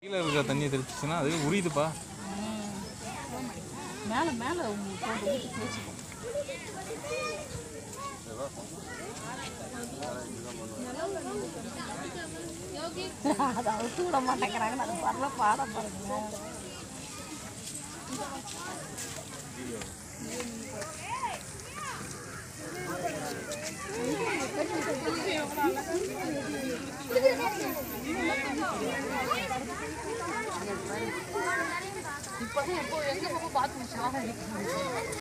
கீழே இருக்கிற தண்ணியை தெளிச்சிச்சுன்னா அது உரியுதுப்பா மேலே மேலே போட்டு ஊற்றி தேய்ச்சிக்கும் அதை அவுத்து விட மாட்டேங்கிறாங்க அது வரல பாட பாருங்க இப்போ எப்போ எங்கே போய் பார்த்து